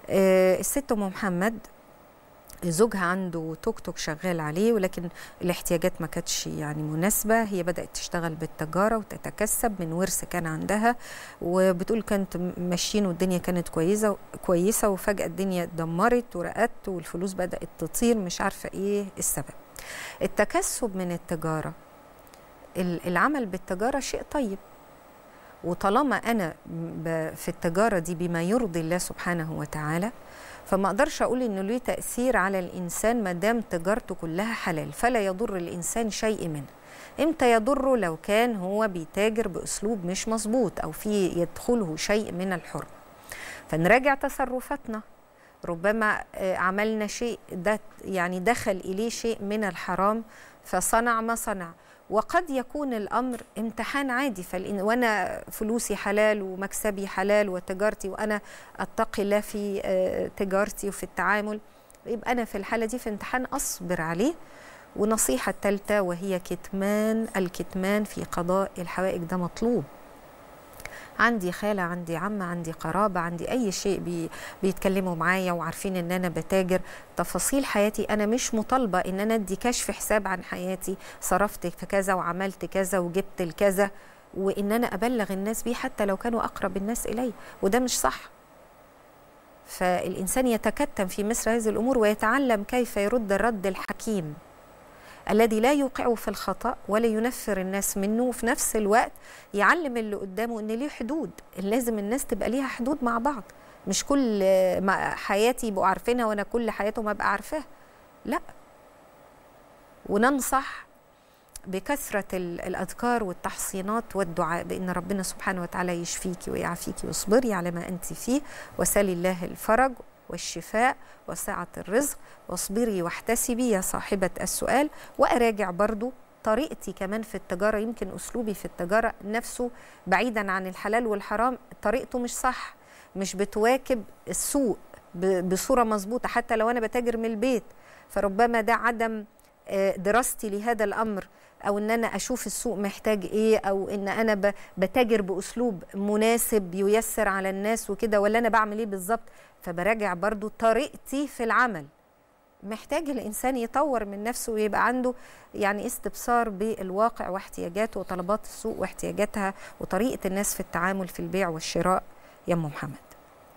آه، الست ام محمد زوجها عنده توك توك شغال عليه ولكن الاحتياجات ما كانتش يعني مناسبة هي بدأت تشتغل بالتجارة وتتكسب من ورث كان عندها وبتقول كانت ماشيين والدنيا كانت كويسة كويسة وفجأة الدنيا اتدمرت ورقت والفلوس بدأت تطير مش عارفة ايه السبب التكسب من التجارة ال- العمل بالتجارة شيء طيب وطالما أنا ب- في التجارة دي بما يرضي الله سبحانه وتعالى فما اقدرش اقول انه ليه تاثير على الانسان ما دام تجارته كلها حلال فلا يضر الانسان شيء منه امتى يضره لو كان هو بيتاجر باسلوب مش مظبوط او في يدخله شيء من الحرمه فنراجع تصرفاتنا ربما آه، عملنا شيء ده يعني دخل اليه شيء من الحرام فصنع ما صنع وقد يكون الامر امتحان عادي فالإن وانا فلوسي حلال ومكسبي حلال وتجارتي وانا اتقي الله في آه، تجارتي وفي التعامل يبقى انا في الحاله دي في امتحان اصبر عليه ونصيحه الثالثه وهي كتمان الكتمان في قضاء الحوائج ده مطلوب عندي خالة عندي عمة عندي قرابة عندي أي شيء بي بيتكلموا معايا وعارفين إن أنا بتاجر تفاصيل حياتي أنا مش مطالبة إن أنا أدي كشف حساب عن حياتي صرفت في كذا وعملت كذا وجبت الكذا وإن أنا أبلغ الناس بيه حتى لو كانوا أقرب الناس إلي وده مش صح فالإنسان يتكتم في مثل هذه الأمور ويتعلم كيف يرد الرد الحكيم الذي لا يوقعه في الخطأ ولا ينفر الناس منه وفي نفس الوقت يعلم اللي قدامه ان ليه حدود لازم الناس تبقى ليها حدود مع بعض مش كل ما حياتي يبقوا عارفينها وانا كل حياتهم ابقى عارفاها لا وننصح بكثرة ال- الأذكار والتحصينات والدعاء بأن ربنا سبحانه وتعالى يشفيك ويعافيك واصبري على ما أنت فيه وسالي الله الفرج والشفاء وسعة الرزق واصبري واحتسبي يا صاحبة السؤال وأراجع برضو طريقتي كمان في التجارة يمكن أسلوبي في التجارة نفسه بعيدا عن الحلال والحرام طريقته مش صح مش بتواكب السوق ب- بصورة مظبوطة حتى لو أنا بتاجر من البيت فربما ده عدم آه، دراستي لهذا الأمر او ان انا اشوف السوق محتاج ايه او ان انا ب- بتاجر باسلوب مناسب ييسر على الناس وكده ولا انا بعمل ايه بالظبط فبراجع برضو طريقتي في العمل محتاج الانسان يطور من نفسه ويبقى عنده يعني استبصار بالواقع واحتياجاته وطلبات السوق واحتياجاتها وطريقه الناس في التعامل في البيع والشراء يا ام محمد